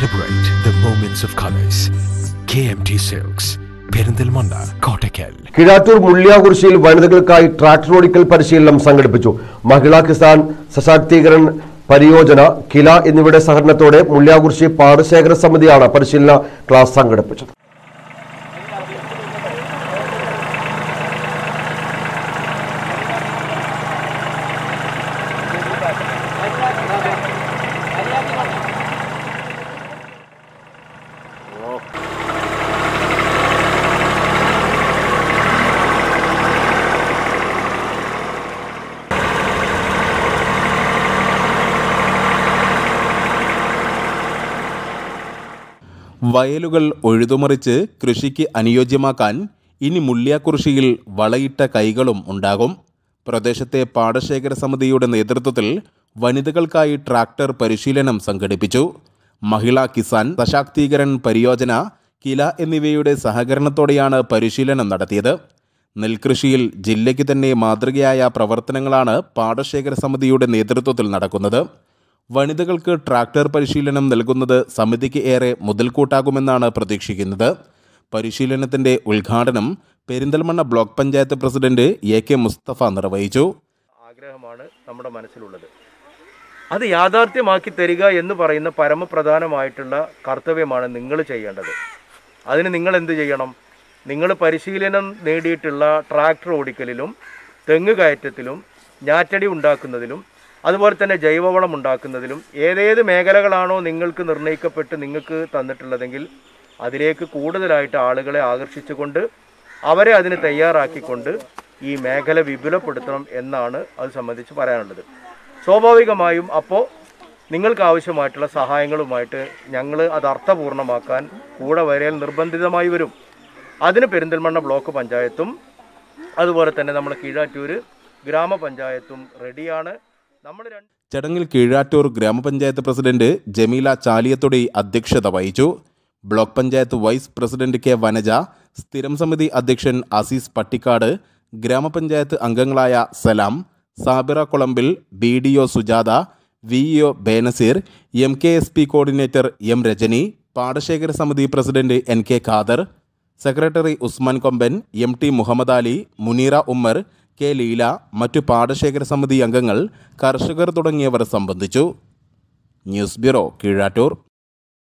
Celebrate the moments of colors. KMT Silks, Perinthalmanna Kottakkal Kizhattur മുള്ളിയാകുറിശിയിൽ വനിതകൾക്കായി tractor ഓടിക്കൽ പരിശീലനം സംഘടിപ്പിച്ചു മഹിളാ കിസാൻ സശാക്തീകരൺ പരിയോജന കില എന്നിവയുടെ സഹകരണത്തോടെ മുള്ളിയാകുറിശി പാടശേഖര സമിതിയാണ് പരിശീലന ക്ലാസ് സംഘടിപ്പിച്ചത് വയലുകൾ ഉഴുതുമറിച്ച് കൃഷിക്ക് അനുയോജ്യമാക്കാൻ ഇനി മുള്ളിയാക്കുറിശിയിൽ വളയിട്ട കൈകളും ഉണ്ടാകും പ്രദേശത്തെ പാടശേഖര സമിതിയുടെ നേതൃത്വത്തിൽ വനിതകൾക്കായി ട്രാക്ടർ പരിശീലനം സംഘടിപ്പിച്ചു മഹിളാ കിസാൻ സശാക്തീകരൺ പരിയോജന കില എന്നിവയുടെ സഹകരണത്തോടെയാണ് പരിശീലനം നടത്തിയത് നെൽകൃഷിയിൽ ജില്ലയ്ക്ക് തന്നെ മാതൃകയായ പ്രവർത്തനങ്ങളാണ് പാടശേഖര സമിതിയുടെ നേതൃത്വത്തിൽ നടക്കുന്നത് വനിതകൾക്ക് ട്രാക്ടർ പരിശീലനം നൽകുന്നത് സമിതിക്ക് ഏറെ മുതൽക്കൂട്ടാകുമെന്നാണ് പ്രതീക്ഷിക്കുന്നത് പരിശീലനത്തിന്റെ ഉദ്ഘാടനം Perinthalmanna block panchayat president A K Musthafa നിർവഹിച്ചു ആഗ്രഹമാണ് നമ്മുടെ മനസ്സിലുള്ളത് അത് യാഥാർത്ഥ്യമാക്കി തരിക എന്ന് പറയുന്ന പരമപ്രധാനമായിട്ടുള്ള കർത്തവ്യമാണ് നിങ്ങൾ ചെയ്യേണ്ടത് അതിന് നിങ്ങൾ എന്ത് ചെയ്യണം നിങ്ങൾ പരിശീലനം നേടിയിട്ടുള്ള ട്രാക്ടർ ഓടിക്കലിലും തെങ്ങ് കയറ്റത്തിലും ഞാറ്റടി ഉണ്ടാക്കുന്നതിലും അതുപോലെ തന്നെ ജൈവവളം ഉണ്ടാക്കുന്നതിലും ഏതേത് മേഖലകളാണോ നിങ്ങൾക്ക് നിർണ്ണയിക്കപ്പെട്ട് നിങ്ങൾക്ക് തന്നിട്ടുള്ളതെങ്കിൽ അതിലേക്ക് കൂടുതലായിട്ട് ആളുകളെ ആകർഷിച്ചുകൊണ്ട് അവരെ അതിന് തയ്യാറാക്കിക്കൊണ്ട് ഈ മേഖല വിപുലപ്പെടുത്തണം എന്നാണ് അത് സംബന്ധിച്ച് പറയാനുള്ളത് സ്വാഭാവികമായും അപ്പോൾ നിങ്ങൾക്ക് ആവശ്യമായിട്ടുള്ള സഹായങ്ങളുമായിട്ട് ഞങ്ങൾ അത് അർത്ഥപൂർണ്ണമാക്കാൻ കൂടെ വരൽ നിർബന്ധിതമായി വരും അതിന് പെരിന്തൽമണ്ണ ബ്ലോക്ക് പഞ്ചായത്തും അതുപോലെ തന്നെ നമ്മുടെ കീഴാറ്റൂര് ഗ്രാമപഞ്ചായത്തും റെഡിയാണ് നമ്മൾ രണ്ട് ചടങ്ങിൽ കീഴാറ്റൂർ ഗ്രാമപഞ്ചായത്ത് പ്രസിഡന്റ് ജമീല ചാലിയത്തൊടി അധ്യക്ഷത വഹിച്ചു block panchayat vice president K Vanaja സ്ഥിരം സമിതി അധ്യക്ഷൻ അസീസ് പട്ടിക്കാട് ഗ്രാമപഞ്ചായത്ത് അംഗങ്ങളായ Salam Sabira Kolambil B D O Sujatha V E O Benazir M K S P coordinator M Rajani പാടശേഖര സമിതി president N K Khader secretary Usman Komban M T Muhammad Ali Muneera Ummer K Leela മറ്റു പാടശേഖര സമിതി അംഗങ്ങൾ കർഷകർ തുടങ്ങിയവർ സംബന്ധിച്ചു ന്യൂസ് ബ്യൂറോ കീഴാറ്റൂർ